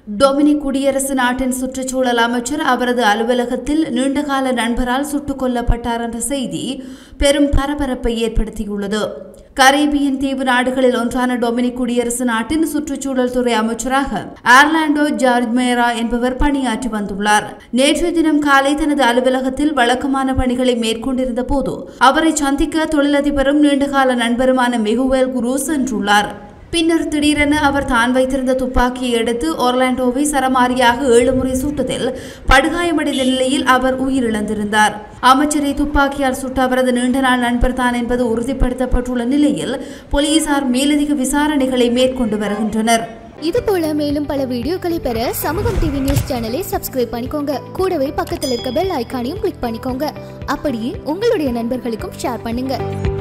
Dominic குடியரசு நாட்டின் சுற்றுச்சூழல் அமைச்சர் அவரது அலுவலகத்தில் நீண்டகால நண்பரால் சுட்டுக் கொல்லப்பட்டார் என்ற செய்தி பெரும் பரபரப்பை ஏற்படுத்தியுள்ளது கரீபியன் தீவு நாடுகளில் ஒன்றான டொமினிக் குடியரசு நாட்டின் சுற்றுச்சூழல் துறை அமைச்சராக ஆர்லாண்டோ ஜார்மேரா என்பவர் பணியாற்றி வந்துள்ளார் நேற்றைய தினம் காலை தனது அலுவலகத்தில் வழக்கமான பணிகளை மேற்கொண்டிருந்த போது அவரை சந்திக்க தொழிலதிபரும் நீண்டகால நண்பருமான மிகுவேல் குரு சென்றுள்ளார் பின்னர் திடீரென அவர் தான் வைத்திருந்த துப்பாக்கியை எடுத்து ஒர்லாண்டோவை சரமாரியாக ஏழு முறை சுட்டதில் படுகாயமடைந்த நிலையில் அவர் உயிரிழந்திருந்தார் அமைச்சரை துப்பாக்கியால் சுட்ட அவரது நீண்ட நாள் நண்பர் தான் என்பது உறுதிப்படுத்தப்பட்டுள்ள நிலையில் போலீசார் மேலதிக விசாரணைகளை மேற்கொண்டு வருகின்றனர் இது போல மேலும் பல வீடியோக்களை பெற சமூகம் டிவி நியூஸ் சேனலை சப்ஸ்கிரைப் பண்ணிக்கோங்க கூடவே பக்கத்தில் இருக்க பெல் ஐகானையும் கிளிக் பண்ணிக்கோங்க அப்படியே உங்களுடைய நண்பர்களுக்கும் ஷேர் பண்ணுங்க